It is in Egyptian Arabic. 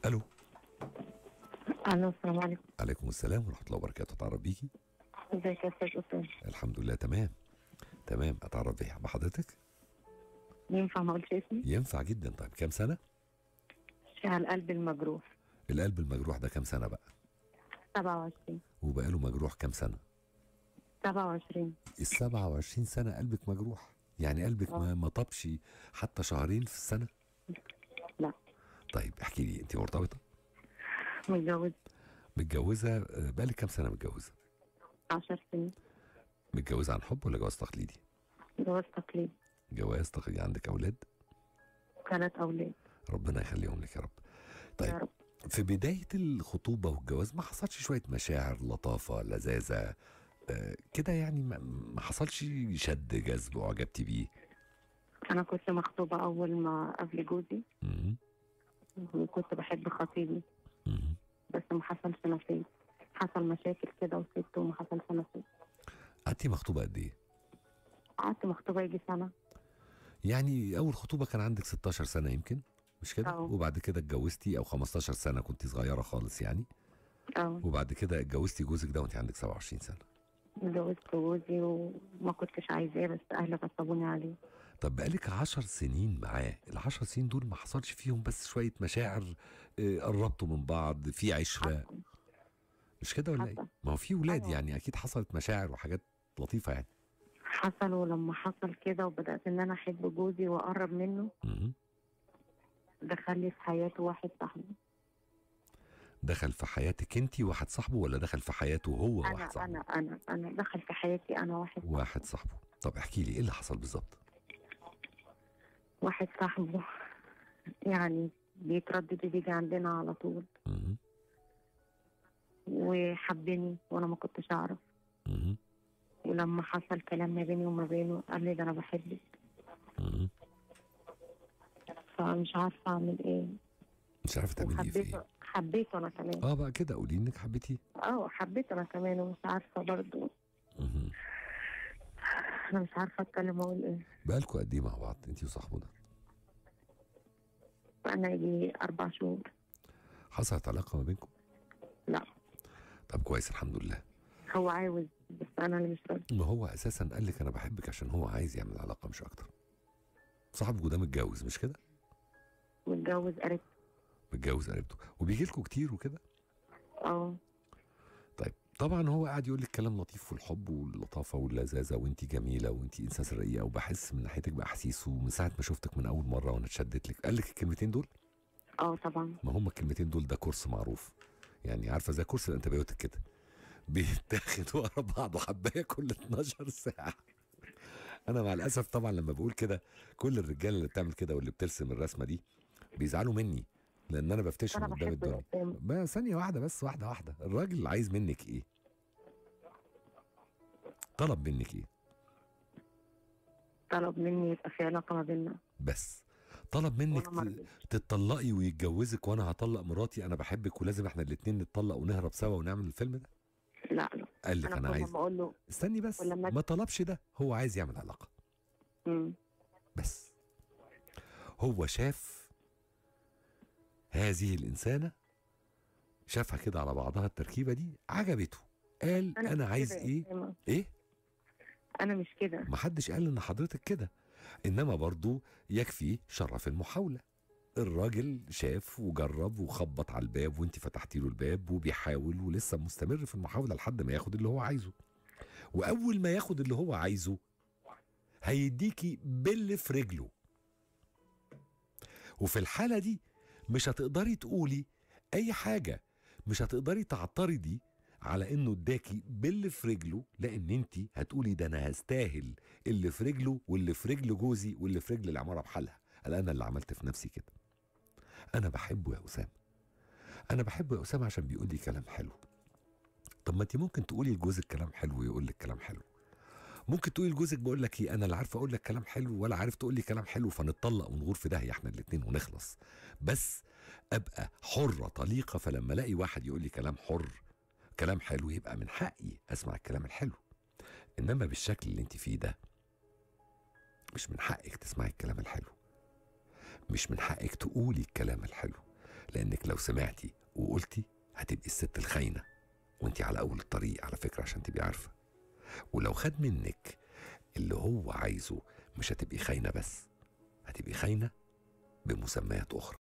الو الو السلام عليكم عليكم السلام ورحمه الله وبركاته اتعرف بيكي ازيك يا استاذ اسامه الحمد لله تمام تمام اتعرف بيها بحضرتك ينفع ما اقولش اسمي ينفع جدا طيب كام سنه شاع القلب المجروح القلب المجروح ده كام سنه بقى 27 وبقاله مجروح كام سنه 27 ال 27 سنه قلبك مجروح يعني قلبك ما ما طبش حتى شهرين في السنه لا طيب احكي لي انت مرتبطه متجوز متجوزه آه، بقالك كام سنه متجوزه 10 سنين متجوزه عن حب ولا جواز تقليدي جواز تقليد جواز تقليدي عندك اولاد ثلاث اولاد ربنا يخليهم لك يا رب يا طيب رب في بداية الخطوبة والجواز ما حصلش شوية مشاعر لطافة لذاذة آه، كده يعني ما- ما حصلش شد جذب وعجبتي بيه انا كنت مخطوبه اول ما قبل جوزي مهم. وكنت بحب خطيبي مهم. بس ما حصلش نصيب حصل مشاكل كده وسبته وما حصلش نصيب قعدتي مخطوبة قد ايه؟ قعدت مخطوبه يجي سنه يعني أول خطوبة كان عندك 16 سنة يمكن مش كده؟ أه. وبعد كده اتجوزتي أو 15 سنة كنت صغيرة خالص يعني اه وبعد كده اتجوزتي جوزك ده وانت عندك 27 سنة اتجوزت جوزي وما كنتش عايزاه بس اهلي غصبوني عليه طب بقالك 10 سنين معاه العشر سنين دول ما حصلش فيهم بس شوية مشاعر آه، قربتوا من بعض في عشرة حصل مش كده ولا ايه؟ حصل. ما هو في ولاد أيوة. يعني اكيد حصلت مشاعر وحاجات لطيفه يعني. حصل ولما حصل كده وبدات ان انا احب جوزي واقرب منه مهم. دخل لي في حياته واحد صاحبي دخل في حياتك انت واحد صاحبه ولا دخل في حياته هو انا واحد صاحبه؟ انا انا انا دخل في حياتي انا واحد واحد صاحبه. طب احكي لي ايه اللي حصل بالظبط؟ واحد صاحبه يعني بيتردد بيجي عندنا على طول مهم. وحبني وانا ما كنتش اعرف مهم. ولما حصل كلام ما بيني وما بينه قال لي ده انا بحبك مهم. فمش عارفه اعمل ايه مش عارفه تعملي ايه في وحبيته ايه؟ حبيته انا كمان اه بقى كده قولي انك حبيتيه. اه حبيته انا كمان ومش عارفه برضه مهم. انا مش عارفه اتكلم واقول ايه بقالكوا قد ايه مع بعض انت وصاحبه ده؟ انا يجي اربع شهور حصلت علاقه ما بينكم؟ لا طب كويس الحمد لله. هو عاوز بس انا اللي مش راضي ما هو اساسا قال لك انا بحبك عشان هو عايز يعمل علاقه مش اكتر. صاحبك ده متجوز مش كده؟ متجوز قريب متجوز قريبته وبيجي لكم كتير وكده؟ اه طيب طبعا هو قاعد يقول لك كلام لطيف في الحب واللطافه واللذاذه وانت جميله وانت انسان رقيقه وبحس من ناحيتك باحاسيس ومن ساعه ما شفتك من اول مره وانا اتشدت لك قال لك الكلمتين دول اه طبعا ما هم الكلمتين دول ده كورس معروف يعني عارفه زي كورس الانتبيوتيك كده بيتاخد ورا بعض حبايه كل 12 ساعه انا مع الاسف طبعا لما بقول كده كل الرجاله اللي بتعمل كده واللي بترسم الرسمه دي بيزعلوا مني لان انا بفتشم انا قدام بحبه الدنيا يا أسامة. ما ثانية واحدة بس واحدة واحدة الراجل عايز منك ايه طلب منك ايه طلب مني يبقى في علاقه ما بيننا بس طلب منك وانا ما ت- رضيتش. تتطلقي ويتجوزك وانا هطلق مراتي انا بحبك ولازم احنا الاتنين نتطلق ونهرب سوا ونعمل الفيلم ده لا لا قال لك انا انا كل عايز ما اقول له استني بس ولما- ما طلبش ده هو عايز يعمل علاقة مم. بس هو شاف هذه الإنسانة شافها كده على بعضها التركيبة دي عجبته قال أنا, مش عايز كده يا إيه أسامة. إيه انا مش كده ما حدش قال ان حضرتك كده انما برضو يكفي شرف المحاوله الراجل شاف وجرب وخبط على الباب وانت فتحتي له الباب وبيحاول ولسه مستمر في المحاوله لحد ما ياخد اللي هو عايزه واول ما ياخد اللي هو عايزه هيديكي باللي في رجله وفي الحاله دي مش هتقدري تقولي اي حاجه مش هتقدري تعترضي على انه اداكي باللي في رجله لان انت هتقولي ده انا هستاهل اللي في رجله واللي في رجل جوزي واللي في رجل العماره بحالها قال انا اللي عملت في نفسي كده انا بحبه يا اسامه انا بحبه يا اسامه عشان بيقول لي كلام حلو طب ما انت ممكن تقولي لجوزك كلام حلو ويقول لك كلام حلو ممكن تقولي لجوزك بقول لك ايه انا لا عارفه اقول لك كلام حلو ولا عارف تقول لي كلام حلو فنتطلق ونغور في داهيه احنا الاثنين ونخلص بس ابقى حره طليقه فلما الاقي واحد يقول لي كلام حر كلام حلو يبقى من حقي اسمع الكلام الحلو انما بالشكل اللي انت فيه ده مش من حقك تسمعي الكلام الحلو مش من حقك تقولي الكلام الحلو لانك لو سمعتي وقلتي هتبقي الست الخاينه وانت على اول الطريق على فكره عشان تبقي عارفه ولو خد منك اللي هو عايزه مش هتبقي خاينه بس هتبقي خاينه بمسميات اخرى